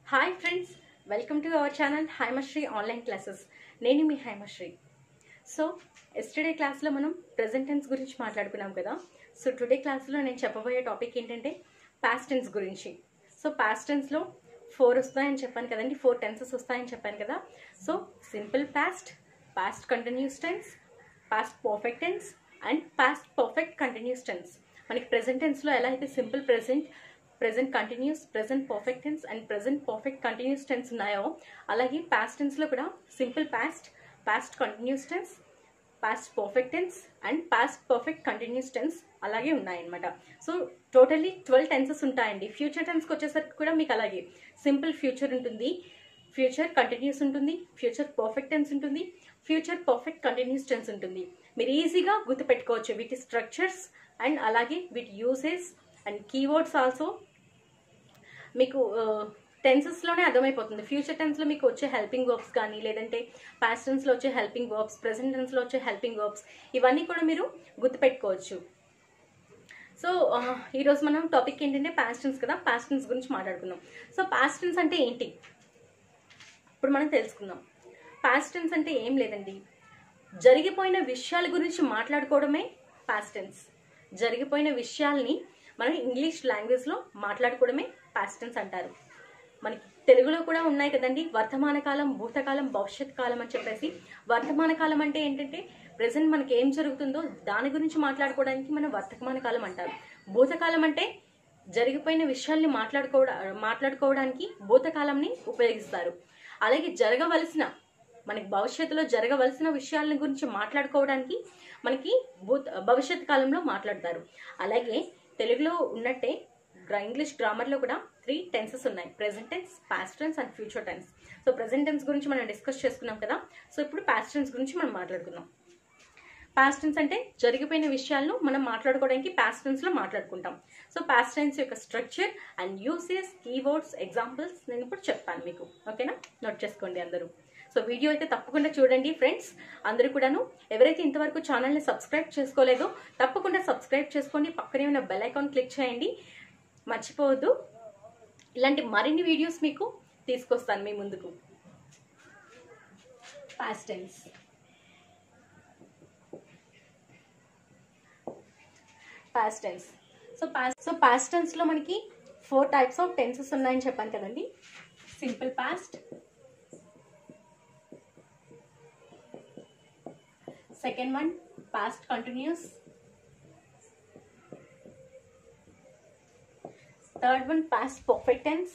Hi friends welcome to our channel Haimasri online classes నేను మీ హైమశ్రీ so yesterday క్లాస్లో మనం ప్రెజెంట్ టెన్స్ గురించి మాట్లాడుకున్నాం కదా సో టుడే క్లాస్లో నేను చెప్పబోయే టాపిక్ ఏంటంటే పాస్ట్ టెన్స్ గురించి సో పాస్ట్ టెన్స్లో ఫోర్ వస్తాయని చెప్పాను కదండి ఫోర్ టెన్సెస్ వస్తాయని చెప్పాను కదా so simple past past continuous tense past perfect tense and past perfect continuous tense మనకి ప్రెసెంట్ టెన్స్లో ఎలా అయితే simple present present continuous present perfect tense and present perfect continuous tense ఉన్నాయో అలాగే పాస్ట్ టెన్స్లో కూడా simple past past continuous tense past perfect tense and past perfect continuous tense అలాగే ఉన్నాయన్నమాట సో టోటల్లీ ట్వెల్వ్ టెన్సెస్ ఉంటాయండి ఫ్యూచర్ టెన్స్కి వచ్చేసరికి కూడా మీకు అలాగే సింపుల్ ఫ్యూచర్ ఉంటుంది ఫ్యూచర్ కంటిన్యూస్ ఉంటుంది ఫ్యూచర్ పర్ఫెక్ట్ టెన్స్ ఉంటుంది ఫ్యూచర్ పర్ఫెక్ట్ కంటిన్యూస్ టెన్స్ ఉంటుంది మీరు ఈజీగా గుర్తుపెట్టుకోవచ్చు వీటి స్ట్రక్చర్స్ అండ్ అలాగే వీటి యూసేజ్ అండ్ కీవర్డ్స్ ఆల్సో మీకు టెన్సెస్లోనే అర్థమైపోతుంది ఫ్యూచర్ టెన్స్లో మీకు వచ్చే హెల్పింగ్ వర్బ్స్ కానీ లేదంటే పాస్ట్ టెన్స్లో వచ్చే హెల్పింగ్ వర్బ్స్ ప్రెసెంట్ టెన్స్లో వచ్చే హెల్పింగ్ వర్బ్స్ ఇవన్నీ కూడా మీరు గుర్తుపెట్టుకోవచ్చు సో ఈరోజు మనం టాపిక్ ఏంటంటే పాస్ట్ టెన్స్ కదా పాస్ట్ టెన్స్ గురించి మాట్లాడుకుందాం సో పాస్ట్ టెన్స్ అంటే ఏంటి ఇప్పుడు మనం తెలుసుకుందాం పాస్ట్ టెన్స్ అంటే ఏం లేదండి జరిగిపోయిన విషయాల గురించి మాట్లాడుకోవడమే పాస్ట్ టెన్స్ జరిగిపోయిన విషయాల్ని మనం ఇంగ్లీష్ లాంగ్వేజ్లో మాట్లాడుకోవడమే పాస్ట్ టెన్స్ అంటారు మనకి తెలుగులో కూడా ఉన్నాయి కదండి వర్తమాన కాలం భూతకాలం భవిష్యత్ కాలం అని చెప్పేసి వర్తమాన కాలం అంటే ఏంటంటే ప్రజెంట్ మనకి ఏం జరుగుతుందో దాని గురించి మాట్లాడుకోవడానికి మనం వర్తమాన కాలం అంటారు భూతకాలం అంటే జరిగిపోయిన విషయాల్ని మాట్లాడుకోవడా మాట్లాడుకోవడానికి భూతకాలంని ఉపయోగిస్తారు అలాగే జరగవలసిన మనకి భవిష్యత్తులో జరగవలసిన విషయాల గురించి మాట్లాడుకోవడానికి మనకి భూత భవిష్యత్ కాలంలో మాట్లాడతారు అలాగే తెలుగులో ఉన్నట్టే ఇంగ్లీష్ గ్రామర్లో కూడా త్రీ టెన్సెస్ ఉన్నాయి present tense past tense and future tense so present tense గురించి మనం డిస్కస్ చేసుకున్నాం కదా సో ఇప్పుడు పాస్ట్ టెన్స్ గురించి మనం మాట్లాడుకుందాం పాస్ట్ టెన్స్ అంటే జరిగిపోయిన విషయాలను మనం మాట్లాడుకోవడానికి పాస్ట్ టెన్స్ లో మాట్లాడుకుంటాం సో పాస్ట్ టెన్స్ యొక్క structure and uses keywords examples నేను ఇప్పుడు చెప్తాను మీకు ఓకేనా నోట్ చేసుకోండి అందరూ సో వీడియో అయితే తప్పకుండా చూడండి ఫ్రెండ్స్ అందరూ కూడాను ఎవరైతే ఇంతవరకు ఛానల్ని సబ్స్క్రైబ్ చేసుకోలేదో తప్పకుండా సబ్స్క్రైబ్ చేసుకోండి పక్కనే ఉన్న బెల్ ఐకాన్ క్లిక్ చేయండి మర్చిపోవద్దు ఇలాంటి మరిన్ని వీడియోస్ మీకు తీసుకొస్తాను మీ ముందుకు past tense past tense so past so past టెన్స్లో మనకి ఫోర్ టైప్స్ ఆఫ్ టెన్సెస్ ఉన్నాయని చెప్పాను కదండి simple past second one past continuous third one past perfect tense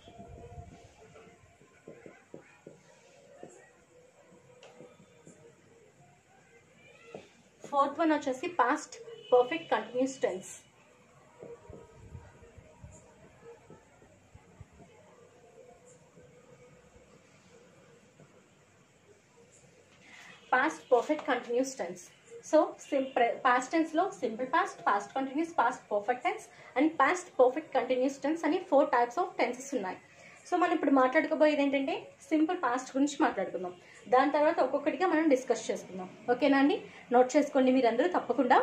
fourth one వచ్చేసి past perfect continuous tense past perfect continuous tense so simple past టెన్స్లో simple past past continuous past perfect tense and past perfect continuous tense అని four types of tenses ఉన్నాయి so మనం ఇప్పుడు మాట్లాడుకోబోయేది ఏంటంటే simple past గురించి మాట్లాడుకుందాం దాని తర్వాత ఒక్కొక్కటిగా మనం డిస్కస్ చేసుకుందాం ఓకేనా అండి నోట్ చేసుకోండి మీరందరూ తప్పకుండా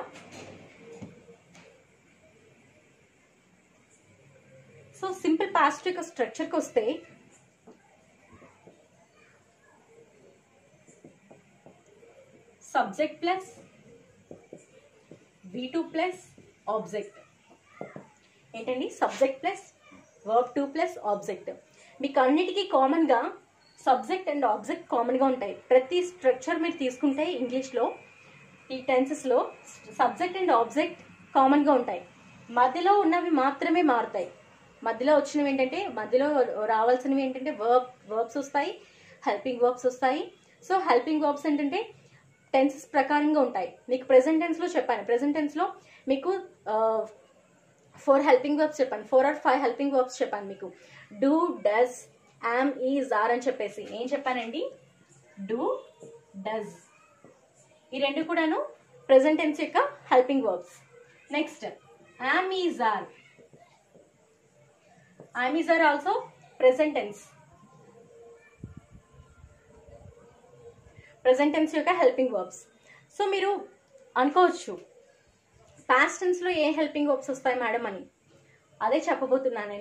సో సింపుల్ పాస్ట్ యొక్క స్ట్రక్చర్కి వస్తే subject plus V two plus object ఏంటండి subject plus verb two plus object మీకు అన్నిటికీ కామన్గా సబ్జెక్ట్ అండ్ ఆబ్జెక్ట్ కామన్గా ఉంటాయి ప్రతి స్ట్రక్చర్ మీరు తీసుకుంటే ఇంగ్లీష్లో ఈ టెన్సెస్లో సబ్జెక్ట్ అండ్ ఆబ్జెక్ట్ కామన్గా ఉంటాయి మధ్యలో ఉన్నవి మాత్రమే మారుతాయి మధ్యలో వచ్చినవి ఏంటంటే మధ్యలో రావాల్సినవి ఏంటంటే వర్బ్ వర్బ్స్ వస్తాయి హెల్పింగ్ వర్బ్స్ వస్తాయి సో హెల్పింగ్ వర్బ్స్ ఏంటంటే టెన్సెస్ ప్రకారంగా ఉంటాయి మీకు ప్రెసెంట్ టెన్స్లో చెప్పాను ప్రెసెంట్ టెన్స్లో మీకు ఫోర్ హెల్పింగ్ వర్బ్స్ చెప్పాను four or five helping verbs చెప్పాను మీకు do does am is are అని చెప్పేసి ఏం చెప్పానండి డూ డస్ ఈ రెండు కూడాను ప్రెసెంట్ టెన్స్ యొక్క helping verbs next am is are am is are also present tense present tense యొక్క హెల్పింగ్ వర్బ్స్ సో మీరు అనుకోవచ్చు పాస్ట్ టెన్స్లో ఏ హెల్పింగ్ వర్బ్స్ వస్తాయి మేడం అని అదే చెప్పబోతున్నా నేను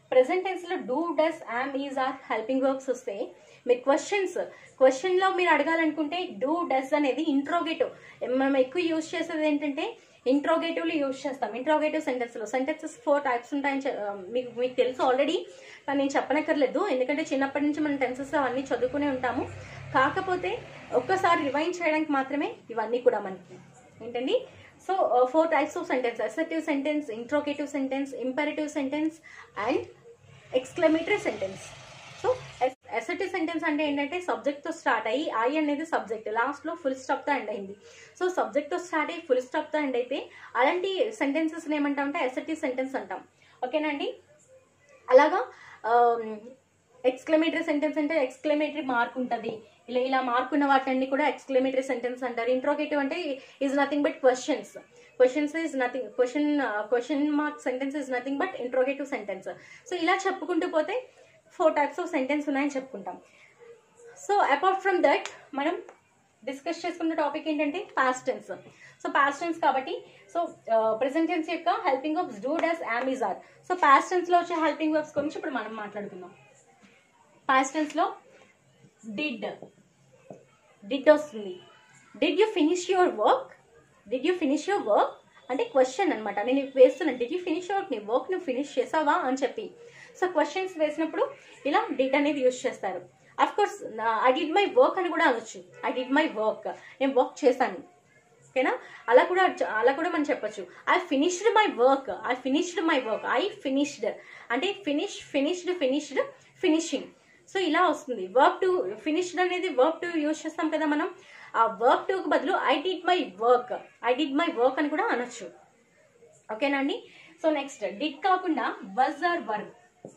ప్రెసెంట్ టెన్స్ లో do does am is are helping works వస్తే మీరు క్వశ్చన్స్ క్వశ్చన్ లో మీరు అడగాలనుకుంటే డూ డస్ అనేది ఇంట్రోగేటివ్ మనం ఎక్కువ యూజ్ చేసేది ఏంటంటే ఇంట్రోగేటివ్లు యూజ్ చేస్తాం ఇంట్రోగేటివ్ సెంటెన్స్ లో సెంటెన్సెస్ ఫోర్ టైప్స్ ఉంటాయని చె- ఆ, మీకు మీకు తెలుసు ఆల్రెడీ కానీ నేను చెప్పనక్కర్లేదు ఎందుకంటే చిన్నప్పటి నుంచి మనం టెన్సెస్ అవన్నీ చదువుకునే ఉంటాము కాకపోతే ఒక్కసారి రివైండ్ చేయడానికి మాత్రమే ఇవన్నీ కూడా మనకి ఏంటండి so four types of sentence assertive sentence interrogative sentence imperative sentence and exclamatory sentence so assertive sentence అంటే ఏంటంటే సబ్జెక్ట్ తో స్టార్ట్ అయ్యి ఐ అనేది సబ్జెక్ట్ లాస్ట్ లో ఫుల్ స్టాప్ తో ఎండ్ అయింది సో సబ్జెక్ట్ తో స్టార్ట్ అయ్యి ఫుల్ స్టాప్ తో ఎండ్ అయితే అలాంటి సెంటెన్సెస్ ఏమంటాం అంటే అసెటివ్ సెంటెన్స్ అంటాం ఓకేనండి అలాగా ఎక్స్క్లమేటరీ సెంటెన్స్ అంటే ఎక్స్క్లమేటరీ మార్క్ ఉంటుంది ఇలా ఇలా మార్క్ ఉన్న వాటిని కూడా ఎక్స్క్లమేటరీ సెంటెన్స్ అంటారు ఇంట్రోగేటివ్ అంటే is nothing but questions questions is nothing question question mark sentence is nothing but interrogative sentence so ఇలా చెప్పుకుంటూ పోతే ఫోర్ టైప్స్ ఆఫ్ సెంటెన్స్ ఉన్నాయని చెప్పుకుంటాం సో అపార్ట్ ఫ్రమ్ దట్ మనం డిస్కస్ చేసుకున్న టాపిక్ ఏంటంటే past tense so past tense కాబట్టి so present tense యొక్క helping verbs do does అమెజార్ so past tense లో వచ్చే హెల్పింగ్ వర్బ్స్ గురించి ఇప్పుడు మనం మాట్లాడుకుందాం పాస్ట్ టెన్స్ లో డిడ్ డిడ్ వస్తుంది did you finish your work did you finish your work అంటే క్వశ్చన్ అనమాట నేను ఇప్పుడు వేస్తున్నాను డిడ్ యూ ఫినిష్ యువర్ నీ వర్క్ నువ్వు ఫినిష్ చేసావా అని చెప్పి సో క్వశ్చన్స్ వేసినప్పుడు ఇలా డిడ్ అనేది యూజ్ చేస్తారు of course I did my work అని కూడా అనొచ్చు ఐ డిడ్ మై వర్క్ నేను వర్క్ చేశాను ఓకేనా అలా కూడా అలా కూడా మనం చెప్పొచ్చు I finished my work I finished my work I finished అంటే finish finished finished finishing so ఇలా వస్తుంది వర్క్ టు ఫినిష్డ్ అనేది వర్క్ టు యూజ్ చేస్తాం కదా మనం ఆ వర్క్ టుకు బదులు I did my work I did my work అని కూడా అనొచ్చు ఓకేనా అండి సో నెక్స్ట్ డిడ్ కాకుండా was or were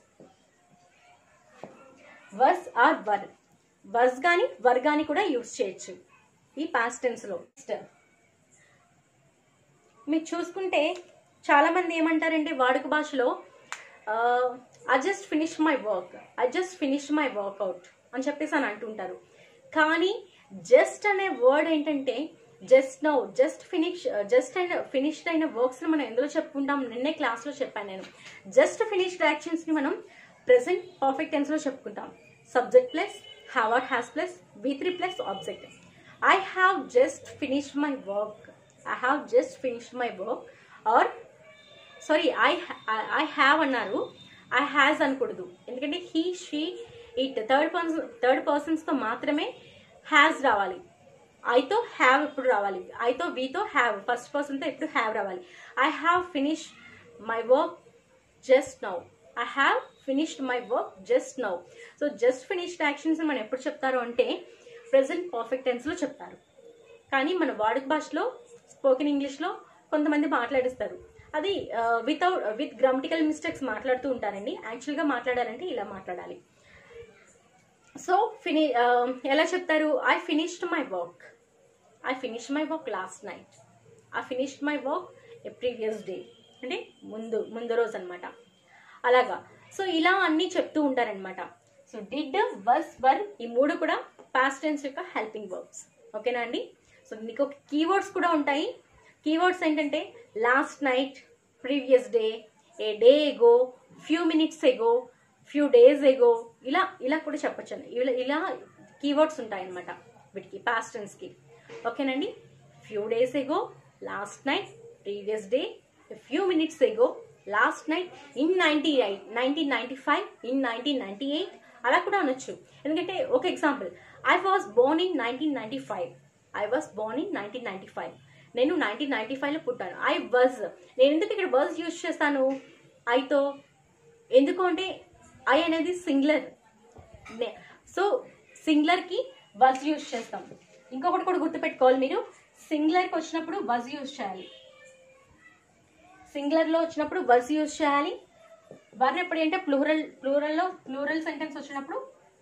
was or were was గాని వర్ గాని కూడా యూజ్ చేయొచ్చు ఈ పాస్ట్ టెన్స్ లో నెక్స్ట్ మీరు చూసుకుంటే చాలా మంది ఏమంటారంటే వాడుక భాషలో I just finish my work I just finish my workout అని చెప్పేసి అని అంటుంటారు కానీ జస్ట్ అనే వర్డ్ ఏంటంటే just now just finish just అయిన ఫినిష్డ్ అయిన వర్క్స్ మనం ఎందులో చెప్పుకుంటాం నిన్నే క్లాస్ లో చెప్పాను నేను జస్ట్ ఫినిష్డ్ యాక్షన్స్ ని మనం ప్రెసెంట్ పర్ఫెక్ట్ టెన్స్ లో చెప్పుకుంటాం subject plus have or has plus V three plus object I have just finished my work I have just finished my work or sorry I I have అన్నారు I has అనకూడదు ఎందుకంటే he she it third person third పర్సన్స్తో మాత్రమే has రావాలి ఐతో have ఎప్పుడు రావాలి ఐతో వీతో have first పర్సన్తో ఎప్పుడు హ్యావ్ రావాలి I have finish my work just now I have finished my work just now so just finished actions మనం ఎప్పుడు చెప్తారు అంటే ప్రెసెంట్ పర్ఫెక్ట్ టెన్స్లో చెప్తారు కానీ మన వాడుక భాషలో స్పోకెన్ ఇంగ్లీష్లో కొంతమంది మాట్లాడిస్తారు అది వితౌట్ విత్ గ్రామటికల్ మిస్టేక్స్ మాట్లాడుతూ ఉంటారండి యాక్చువల్గా మాట్లాడాలంటే ఇలా మాట్లాడాలి సో ఫిని ఎలా చెప్తారు I finished my work I finish my work last night I finished my work a previous day అంటే ముందు ముందు రోజు అనమాట అలాగా సో ఇలా అన్నీ చెప్తూ ఉంటారనమాట సో డిడ్ వస్ వర్ ఈ మూడు కూడా పాస్ట్ టెన్స్ యొక్క హెల్పింగ్ వర్బ్స్ ఓకేనా అండి సో మీకు ఒక కీవర్డ్స్ కూడా ఉంటాయి కీవర్డ్స్ ఏంటంటే last night previous day a day ago few minutes ago few days ago ఇలా ఇలా కూడా చెప్పచ్చు ఇలా ఇలా కీవర్డ్స్ ఉంటాయి అనమాట వీటికి పాస్ట్ టెన్స్కి ఓకేనండి few days ago last night previous day few minutes ago last night in ninety eight nineteen ninety five in nineteen ninety eight అలా కూడా అనొచ్చు ఎందుకంటే ఒక example I was born in nineteen ninety five I was born in nineteen ninety five నేను nineteen ninety ఫైవ్లో పుట్టాను I was నేను ఎందుకు ఇక్కడ వర్జ్ యూజ్ చేస్తాను ఐతో ఎందుకు అంటే ఐ అనేది సింగులర్ సో సింగులర్కి వజ్ యూజ్ చేస్తాం ఇంకొకటి కూడా గుర్తుపెట్టుకోవాలి మీరు సింగులర్కి వచ్చినప్పుడు వజ్ యూజ్ చేయాలి సింగులర్లో వచ్చినప్పుడు వజ్ యూజ్ చేయాలి వర్ ఎప్పుడు అంటే ప్లూరల్ ప్లూరల్లో ప్లూరల్ సెంటెన్స్ వచ్చినప్పుడు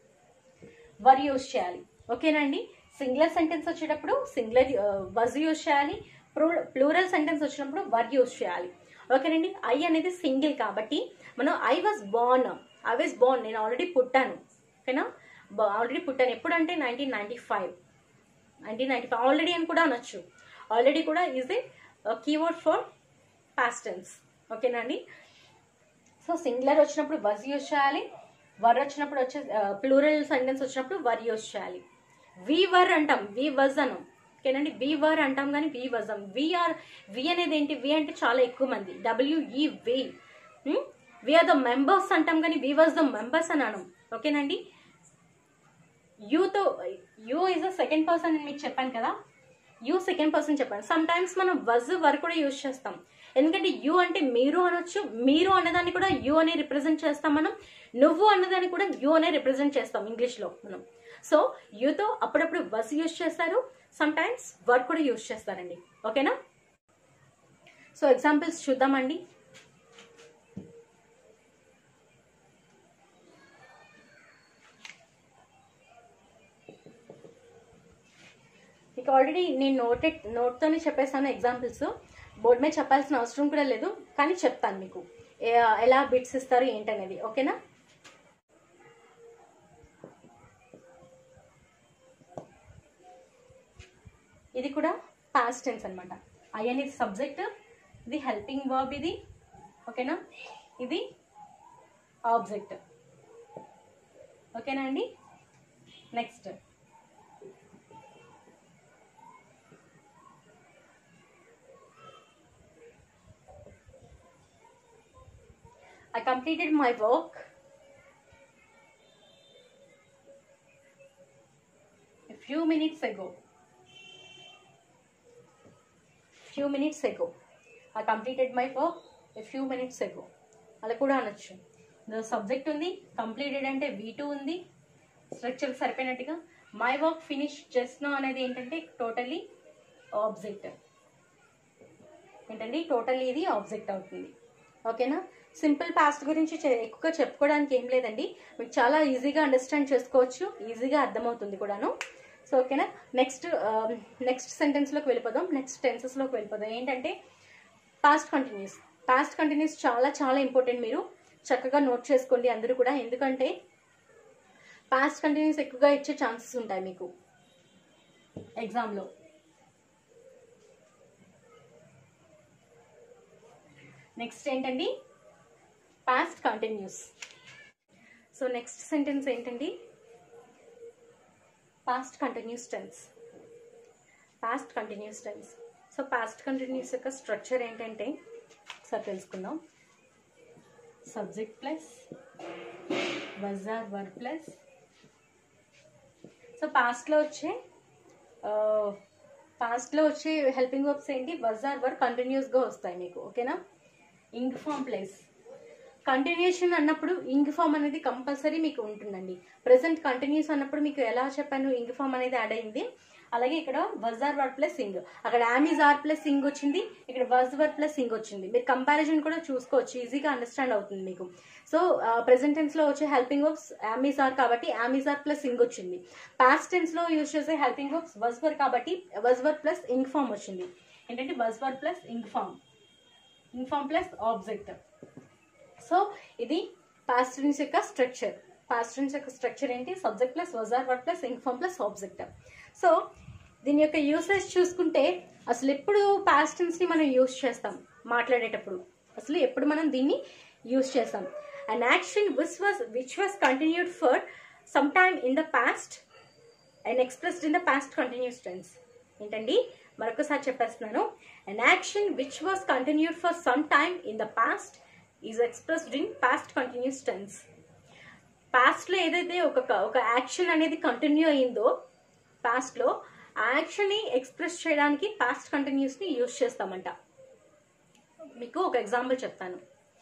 వర్ యూజ్ చేయాలి ఓకేనండి సింగులర్ సెంటెన్స్ వచ్చేటప్పుడు సింగులర్ వజ్ యూజ్ చేయాలి ప్లూరల్ సెంటెన్స్ వచ్చినప్పుడు వర్ యూజ్ చేయాలి ఓకేనండి ఐ అనేది సింగిల్ కాబట్టి మనం I was born I was born నేను ఆల్రెడీ పుట్టాను ఓకేనా ఆల్రెడీ పుట్టాను ఎప్పుడంటే nineteen ninety five nineteen ninety five already అని కూడా అనొచ్చు ఆల్రెడీ కూడా is a keyword for past tense ఓకేనా అండి సో సింగులర్ వచ్చినప్పుడు వజ్ యూజ్ చేయాలి వర్ వచ్చినప్పుడు వచ్చే ప్లూరల్ సెంటెన్స్ వచ్చినప్పుడు వర్ యూజ్ చేయాలి వి వర్ అంటాం వి వజ్ అనం ఓకేనండి వి వర్ అంటాం కానీ వి వజ్ అం వి ఆర్ వి అనేది ఏంటి వి అంటే చాలా ఎక్కువ మంది W E we we are the members అంటాం కానీ వి వాజ్ ద మెంబర్స్ అని అనం ఓకేనండి యూతో you is the second person అని మీకు చెప్పాను కదా యూ సెకండ్ పర్సన్ చెప్పాను సమ్ టైమ్స్ మనం వజ్ వర్ కూడా యూజ్ చేస్తాం ఎందుకంటే యూ అంటే మీరు అనొచ్చు మీరు అన్నదాన్ని కూడా యూ అనే రిప్రజెంట్ చేస్తాం మనం నువ్వు అన్నదాన్ని కూడా యూ అనే రిప్రజెంట్ చేస్తాం ఇంగ్లీష్లో మనం సో యూతో అప్పుడప్పుడు వజ్ యూజ్ చేస్తారు సమ్ టైమ్స్ వర్ కూడా యూజ్ చేస్తారండి ఓకేనా సో ఎగ్జాంపుల్స్ చూద్దామండి మీకు ఆల్రెడీ నేను నోటెడ్ నోట్తోనే చెప్పేసాను ఎగ్జాంపుల్స్ బోర్డు మీద చెప్పాల్సిన అవసరం కూడా లేదు కానీ చెప్తాను మీకు ఏ- ఎలా బిట్స్ ఇస్తారు ఏంటనేది ఓకేనా ఇది కూడా పాస్ట్ టెన్స్ అనమాట ఐ అనేది సబ్జెక్ట్ ఇది హెల్పింగ్ వర్బ్ ఇది ఓకేనా ఇది ఆబ్జెక్ట్ ఓకేనా అండి next I completed my work. A few minutes ago. Few minutes ago. I completed my work a few minutes ago. అలా కూడా అనొచ్చు ద సబ్జెక్ట్ ఉంది కంప్లీటెడ్ అంటే వీ టూ ఉంది స్ట్రక్చర్ సరిపోయినట్టుగా my work finish just now అనేది ఏంటంటే totally object ఏంటండి టోటల్ ఇది ఆబ్జెక్ట్ అవుతుంది ఓకేనా సింపుల్ పాస్ట్ గురించి చె- ఎక్కువగా చెప్పుకోవడానికి ఏం లేదండి మీకు చాలా ఈజీగా అండర్స్టాండ్ చేసుకోవచ్చు ఈజీగా అర్థమవుతుంది కూడాను సో ఓకేనా నెక్స్ట్ నెక్స్ట్ సెంటెన్స్లోకి వెళ్ళిపోదాం నెక్స్ట్ టెన్సెస్లోకి వెళ్ళిపోదాం ఏంటంటే పాస్ట్ కంటిన్యూస్ పాస్ట్ కంటిన్యూస్ చాలా చాలా ఇంపార్టెంట్ మీరు చక్కగా నోట్ చేసుకోండి అందరూ కూడా ఎందుకంటే పాస్ట్ కంటిన్యూస్ ఎక్కువగా ఇచ్చే ఛాన్సెస్ ఉంటాయి మీకు ఎగ్జామ్లో నెక్స్ట్ ఏంటండి past continuous so next sentence ఏంటండి past continuous tense past continuous tense so past continuous యొక్క స్ట్రక్చర్ ఏంటంటే ఒకసారి తెలుసుకుందాం subject plus was or were plus so పాస్ట్లో వచ్చే పాస్ట్లో వచ్చే హెల్పింగ్ వర్బ్స్ ఏంటి వజార్ వర్ కంటిన్యూస్గా వస్తాయి మీకు ఓకేనా ఇంగ్ ఫామ్ ప్లేస్ కంటిన్యూషన్ అన్నప్పుడు ఇంగ్ ఫామ్ అనేది కంపల్సరీ మీకు ఉంటుందండి ప్రెసెంట్ కంటిన్యూస్ అన్నప్పుడు మీకు ఎలా చెప్పాను ఇంగ్ ఫామ్ అనేది యాడ్ అయింది అలాగే ఇక్కడ was or were plus ing అక్కడ యామీజ్ ఆర్ ప్లస్ సింగ్ వచ్చింది ఇక్కడ వజ్ వర్ ప్లస్ సింగ్ వచ్చింది మీరు కంపారిజన్ కూడా చూసుకోవచ్చు ఈజీగా అండర్స్టాండ్ అవుతుంది మీకు సో ప్రెసెంట్ టెన్స్ లో వచ్చే హెల్పింగ్ వర్బ్స్ యామీజ్ ఆర్ కాబట్టి యామీజ్ ఆర్ ప్లస్ సింగ్ వచ్చింది పాస్ట్ టెన్స్ లో యూజ్ చేసే హెల్పింగ్ వర్బ్స్ వజ్ వర్ కాబట్టి was were plus ing form వచ్చింది ఏంటంటే was were plus ing form ing form plus object so ఇది పాస్ట్ టెన్స్ యొక్క స్ట్రక్చర్ పాస్ట్ టెన్స్ యొక్క స్ట్రక్చర్ ఏంటి subject plus was or were plus ing form plus object so దీని యొక్క usage చూసుకుంటే అసలు ఎప్పుడు పాస్ట్ టెన్స్ ని మనం యూస్ చేస్తాం మాట్లాడేటప్పుడు అసలు ఎప్పుడు మనం దీన్ని యూస్ చేస్తాం and action which was which was continued for some time in the past and expressed in the past continuous tense ఏంటండి మరొకసారి చెప్పేస్తున్నాను an action which was continued for some time in the past is expressed in past continuous tense పాస్ట్లో ఏదైతే ఒక ఒక action అనేది continue అయిందో పాస్ట్లో ఆ యాక్షన్ని ఎక్స్ప్రెస్ చేయడానికి పాస్ట్ కంటిన్యూస్ని యూజ్ చేస్తామంట మీకు ఒక ఎగ్జాంపుల్ చెప్తాను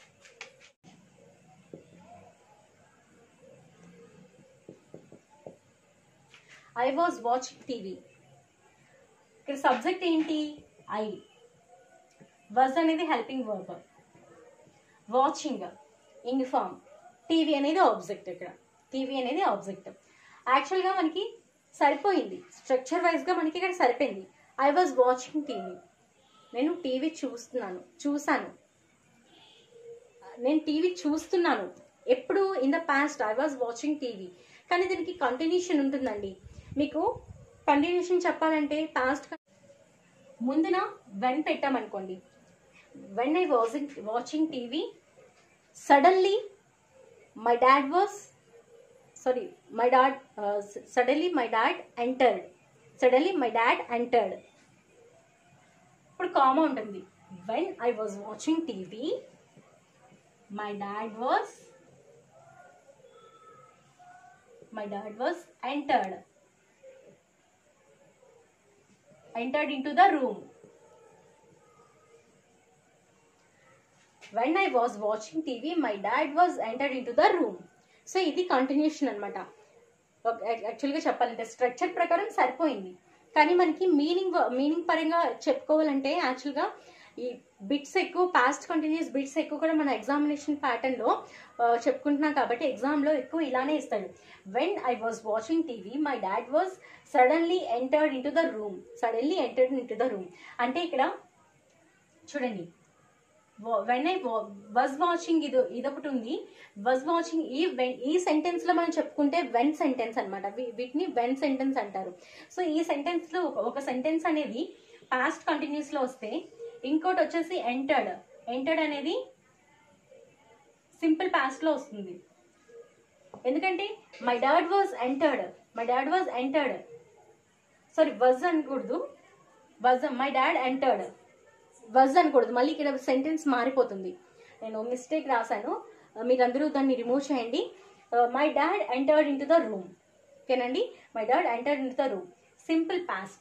ఐ వాజ్ వాచింగ్ టీవీ ఇక్కడ సబ్జెక్ట్ ఏంటి ఐ వాజ్ అనేది helping verb watching ing form TV అనేది ఆబ్జెక్ట్ ఇక్కడ టీవీ అనేది ఆబ్జెక్ట్ యాక్చువల్గా మనకి సరిపోయింది స్ట్రక్చర్ వైజ్గా మనకి ఇక్కడ సరిపోయింది ఐ వాజ్ వాచింగ్ టీవీ నేను టీవీ చూస్తున్నాను చూశాను నేను టీవీ చూస్తున్నాను ఎప్పుడు in the past I was watching TV కానీ దీనికి కంటిన్యూషన్ ఉంటుందండి మీకు కంటిన్యూషన్ చెప్పాలంటే పాస్ట్ ముందున వెన్ పెట్టామనుకోండి వెన్ ఐ వాజింగ్ watching TV suddenly my dad was sorry my dad suddenly my dad entered suddenly my dad entered ఇప్పుడు కామా ఉంటుంది when I was watching TV my dad was my dad was entered entered into the room. When I was watching TV, my dad was entered into the room. So ఇది continuation అనమాట యాక్చువల్గా చెప్పాలంటే structure ప్రకారం సరిపోయింది కానీ మనకి meaning meaning పరంగా చెప్పుకోవాలంటే యాక్చువల్గా ఈ బిట్స్ ఎక్కువ పాస్ట్ కంటిన్యూస్ బిట్స్ ఎక్కువ కూడా మన ఎగ్జామినేషన్ ప్యాటర్న్లో చెప్పుకుంటున్నాం కాబట్టి ఎగ్జామ్లో ఎక్కువ ఇలానే ఇస్తాడు when I was watching TV my dad was suddenly entered into the room suddenly entered into the room అంటే ఇక్కడ చూడండి వెన్ ఐ వజ్ వాచింగ్ ఇది ఇదొకటి ఉంది వజ్ వాచింగ్ ఈ వెన్ ఈ సెంటెన్స్ లో మనం చెప్పుకుంటే వెన్ సెంటెన్స్ అనమాట వీటిని వెన్ సెంటెన్స్ అంటారు సో ఈ సెంటెన్స్ లో ఒక సెంటెన్స్ అనేది పాస్ట్ కంటిన్యూస్ లో వస్తే ఇంకోటి వచ్చేసి ఎంటర్డ్ ఎంటర్డ్ అనేది సింపుల్ పాస్ట్ లో వస్తుంది ఎందుకంటే my dad was entered my dad was entered sorry was అనకూడదు was my dad entered was అనకూడదు మళ్ళీ ఇక్కడ సెంటెన్స్ మారిపోతుంది నేను మిస్టేక్ రాశాను మీరందరూ దాన్ని రిమూవ్ చేయండి my dad entered into the room ఓకేనండి my dad entered into the room simple past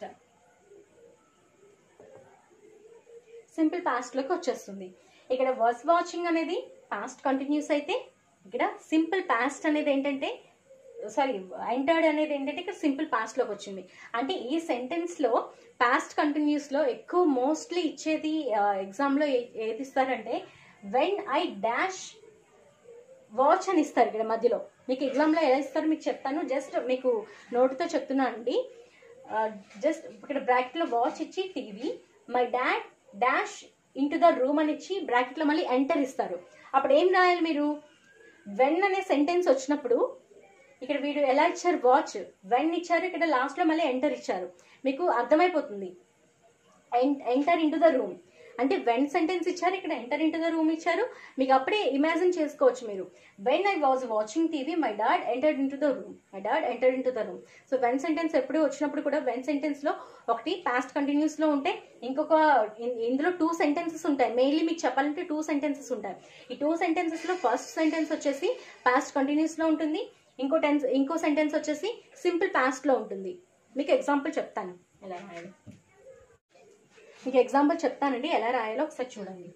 simple పాస్ట్లోకి వచ్చేస్తుంది ఇక్కడ వాస్ వాచింగ్ అనేది పాస్ట్ కంటిన్యూస్ అయితే ఇక్కడ సింపుల్ పాస్ట్ అనేది ఏంటంటే సారీ ఎంటర్డ్ అనేది ఏంటంటే ఇక్కడ సింపుల్ పాస్ట్ లోకి వచ్చింది అంటే ఈ సెంటెన్స్ లో పాస్ట్ కంటిన్యూస్ లో ఎక్కువ మోస్ట్లీ ఇచ్చేది ఎగ్జామ్ లో ఏ- ఏది ఇస్తారంటే వెన్ ఐ డాష్ వాచ్ అని ఇస్తారు ఇక్కడ మధ్యలో మీకు ఎగ్జామ్ లో ఎలా ఇస్తారు మీకు చెప్తాను జస్ట్ మీకు నోటుతో చెప్తున్నా అండి జస్ట్ ఇక్కడ బ్రాకెట్ లో వాచ్ ఇచ్చి TV my dad dash into the room అని ఇచ్చి బ్రాకెట్ లో మళ్ళీ ఎంటర్ ఇస్తారు అప్పుడు ఏం రాయాలి మీరు వెన్ అనే సెంటెన్స్ వచ్చినప్పుడు ఇక్కడ వీడు ఎలా ఇచ్చారు వాచ్ వెన్ ఇచ్చారు ఇక్కడ లాస్ట్ లో మళ్ళీ ఎంటర్ ఇచ్చారు మీకు అర్థమైపోతుంది ఎంటర్ ఇంటూ ద రూమ్ అంటే వెన్ సెంటెన్స్ ఇచ్చారు ఇక్కడ ఎంటర్ ఇంటూ ద రూమ్ ఇచ్చారు మీకు అప్పుడే ఇమాజిన్ చేసుకోవచ్చు మీరు when I was watching TV my dad entered into the room my dad entered into the room so when sentence ఎప్పుడు వచ్చినప్పుడు కూడా వెన్ సెంటెన్స్ లో ఒకటి పాస్ట్ కంటిన్యూస్ లో ఉంటే ఇంకొక ఇన్- ఇందులో టూ సెంటెన్సెస్ ఉంటాయి మెయిన్లీ మీకు చెప్పాలంటే టూ సెంటెన్సెస్ ఉంటాయి ఈ టూ సెంటెన్సెస్ లో ఫస్ట్ సెంటెన్స్ వచ్చేసి పాస్ట్ కంటిన్యూస్ లో ఉంటుంది ఇంకో టెన్స్ ఇంకో సెంటెన్స్ వచ్చేసి సింపుల్ పాస్ట్ లో ఉంటుంది మీకు ఎగ్జాంపుల్ చెప్తాను ఎలా రాయాలి మీకు ఎగ్జాంపుల్ చెప్తానండి ఎలా రాయాలో ఒకసారి చూడండి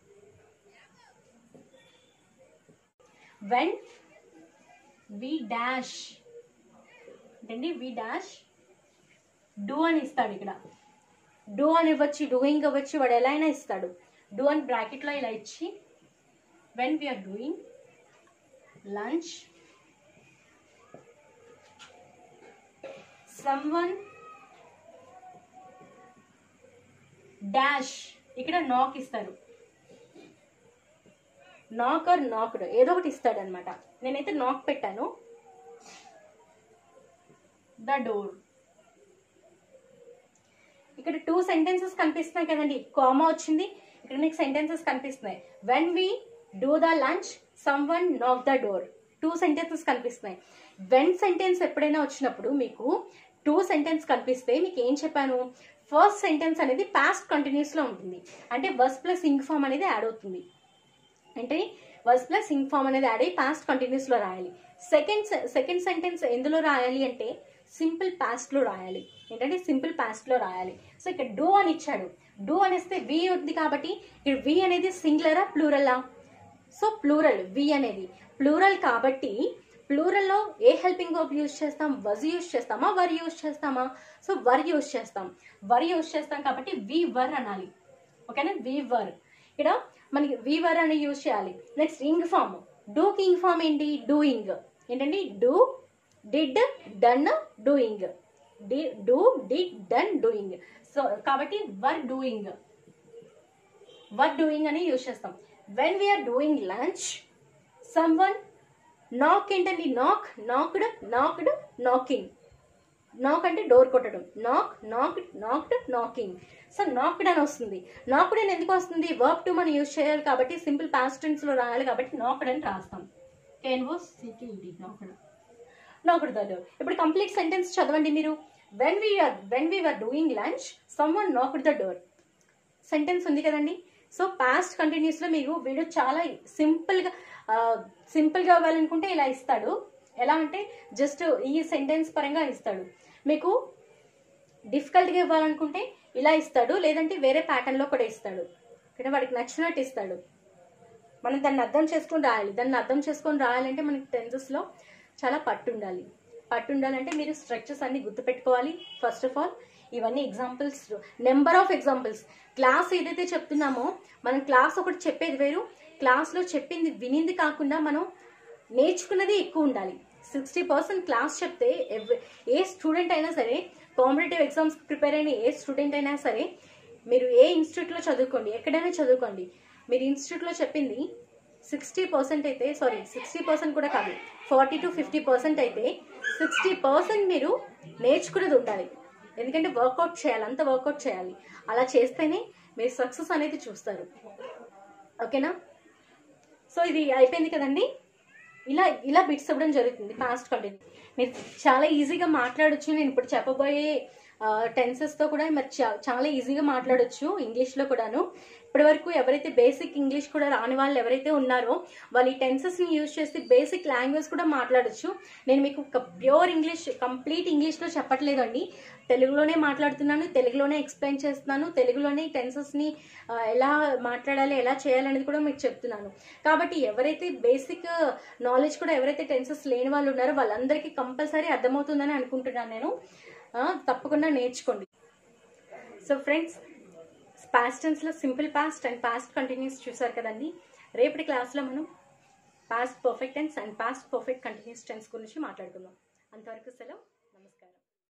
వెన్ వి డాష్ ఏంటండి వి డాష్ డూ అని ఇస్తాడు ఇక్కడ డూ అని ఇవ్వచ్చు డూయింగ్ అవ్వచ్చు వాడు ఎలా అయినా ఇస్తాడు డూ అని బ్రాకెట్లో ఇలా ఇచ్చి when we are doing lunch someone dash ఇక్కడ నాక్ ఇస్తారు నాక్ ఆర్ నాక్డ్ ఏదో ఒకటి ఇస్తాడు అనమాట నేనైతే నాక్ పెట్టాను ద డోర్ ఇక్కడ టూ సెంటెన్సెస్ కనిపిస్తున్నాయి కదండి కామా వచ్చింది ఇక్కడ మీకు సెంటెన్సెస్ కనిపిస్తున్నాయి when we do the lunch someone knock the door two sentences కనిపిస్తున్నాయి వెన్ సెంటెన్స్ ఎప్పుడైనా వచ్చినప్పుడు మీకు టూ సెంటెన్స్ కనిపిస్తే మీకు ఏం చెప్పాను ఫస్ట్ సెంటెన్స్ అనేది పాస్ట్ కంటిన్యూస్ లో ఉంటుంది అంటే బస్ ప్లస్ ఇంక్ ఫామ్ అనేది యాడ్ అవుతుంది అంటే వర్స్ ప్లస్ ఇంక్ ఫామ్ అనేది యాడ్ అయ్యి పాస్ట్ కంటిన్యూస్ లో రాయాలి సెకండ్ సెకండ్ సెంటెన్స్ ఎందులో రాయాలి అంటే సింపుల్ పాస్ట్ లో రాయాలి ఏంటంటే సింపుల్ పాస్ట్ లో రాయాలి సో ఇక్కడ డూ అని ఇచ్చాడు డూ అనేస్తే వి ఉంది కాబట్టి ఇక్కడ వి అనేది సింగులరా ప్లూరలా సో ప్లూరల్ వి అనేది ప్లూరల్ కాబట్టి ప్లూరల్లో ఏ హెల్పింగ్ వర్బ్ యూజ్ చేస్తాం వజ్ యూజ్ చేస్తామా వర్ యూజ్ చేస్తామా సో వర్ యూజ్ చేస్తాం వర్ యూజ్ చేస్తాం కాబట్టి వి వర్ అనాలి ఓకేనా వి వర్ ఇక్కడ మనకి వి వర్ అని యూజ్ చేయాలి నెక్స్ట్ ఇంగ్ ఫామ్ డూకి ఇంగ్ ఫామ్ ఏంటి డూయింగ్ ఏంటండి డూ డిడ్ డన్ డూయింగ్ డి do did done doing so కాబట్టి వర్ డూయింగ్ వర్ డూయింగ్ అని యూజ్ చేస్తాం when we are doing lunch someone knock ఏంటండి నాక్ నాక్డ్ నాక్డ్ నాకింగ్ నాక్ అంటే డోర్ కొట్టడం నాక్ నాక్ నాక్డ్ నాకింగ్ సో నాక్డ్ అని వస్తుంది నాక్డ్ అని ఎందుకు వస్తుంది వర్క్ టు మనం యూజ్ చేయాలి కాబట్టి సింపుల్ పాస్ట్ టెన్స్ లో రాయాలి కాబట్టి నాక్డ్ అని రాస్తాం కెన్ వాస్ సిటీడి నాక్డ్ నాక్డ్ ద డోర్ ఇప్పుడు కంప్లీట్ సెంటెన్స్ చదవండి మీరు when we are when we are doing lunch someone knocked the door sentence ఉంది కదండి సో పాస్ట్ కంటిన్యూస్ లో మీకు వీడు చాలా సింపుల్ గా సింపుల్ గా అవ్వాలనుకుంటే ఇలా ఇస్తాడు ఎలా అంటే జస్ట్ ఈ సెంటెన్స్ పరంగా ఇస్తాడు మీకు డిఫికల్ట్ గా ఇవ్వాలనుకుంటే ఇలా ఇస్తాడు లేదంటే వేరే ప్యాటర్న్ లో కూడా ఇస్తాడు ఇక్కడ వాడికి నచ్చినట్టు ఇస్తాడు మనం దాన్ని అర్థం చేసుకొని రాయాలి దాన్ని అర్థం చేసుకొని రాయాలంటే మనకి టెన్సెస్ లో చాలా పట్టు ఉండాలి పట్టు ఉండాలంటే మీరు స్ట్రక్చర్స్ అన్ని గుర్తుపెట్టుకోవాలి ఫస్ట్ ఆఫ్ ఆల్ ఇవన్నీ examples number of examples class ఏదైతే చెప్తున్నామో మనం క్లాస్ ఒకటి చెప్పేది వేరు క్లాస్లో చెప్పింది వినింది కాకుండా మనం నేర్చుకున్నది ఎక్కువ ఉండాలి సిక్స్టీ పర్సెంట్ క్లాస్ చెప్తే ఎవ్- ఏ స్టూడెంట్ అయినా సరే కాంపిటేటివ్ ఎగ్జామ్స్ ప్రిపేర్ అయిన ఏ స్టూడెంట్ అయినా సరే మీరు ఏ ఇన్స్టిట్యూట్లో చదువుకోండి ఎక్కడైనా చదువుకోండి మీరు ఇన్స్టిట్యూట్లో చెప్పింది సిక్స్టీ పర్సెంట్ అయితే సారీ సిక్స్టీ పర్సెంట్ కూడా కాదు ఫార్టీ టు ఫిఫ్టీ పర్సెంట్ అయితే సిక్స్టీ పర్సెంట్ మీరు నేర్చుకునేది ఉండాలి ఎందుకంటే వర్కౌట్ చేయాలి అంత వర్కౌట్ చేయాలి అలా చేస్తేనే మీరు సక్సెస్ అనేది చూస్తారు ఓకేనా సో ఇది అయిపోయింది కదండి ఇలా ఇలా బిట్స్ ఇవ్వడం జరుగుతుంది పాస్ట్ కంటిన్యూ మీరు చాలా ఈజీగా మాట్లాడొచ్చు నేను ఇప్పుడు చెప్పబోయే టెన్సెస్ తో కూడా మరి చా- చాలా ఈజీగా మాట్లాడొచ్చు ఇంగ్లీష్ లో కూడాను ఇప్పటి వరకు ఎవరైతే బేసిక్ ఇంగ్లీష్ కూడా రాని వాళ్ళు ఎవరైతే ఉన్నారో వాళ్ళు ఈ టెన్సెస్ ని యూజ్ చేసి బేసిక్ లాంగ్వేజ్ కూడా మాట్లాడొచ్చు నేను మీకు ఒక ప్యూర్ ఇంగ్లీష్ కంప్లీట్ ఇంగ్లీష్ లో చెప్పట్లేదండి తెలుగులోనే మాట్లాడుతున్నాను తెలుగులోనే ఎక్స్ప్లెయిన్ చేస్తున్నాను తెలుగులోనే టెన్సెస్ ని ఆ, ఎలా మాట్లాడాలి ఎలా చేయాలనేది కూడా మీకు చెప్తున్నాను కాబట్టి ఎవరైతే బేసిక్ నాలెడ్జ్ కూడా ఎవరైతే టెన్సెస్ లేని వాళ్ళు ఉన్నారో వాళ్ళందరికీ కంపల్సరీ అర్థమవుతుందని అనుకుంటున్నాను నేను ఆ, తప్పకుండా నేర్చుకోండి సో ఫ్రెండ్స్ పాస్ట్ టెన్స్లో simple past and past continuous చూసారు కదండి రేపటి క్లాస్లో మనం past perfect tense and past perfect continuous tense గురించి మాట్లాడుకుందాం అంతవరకు సెలవు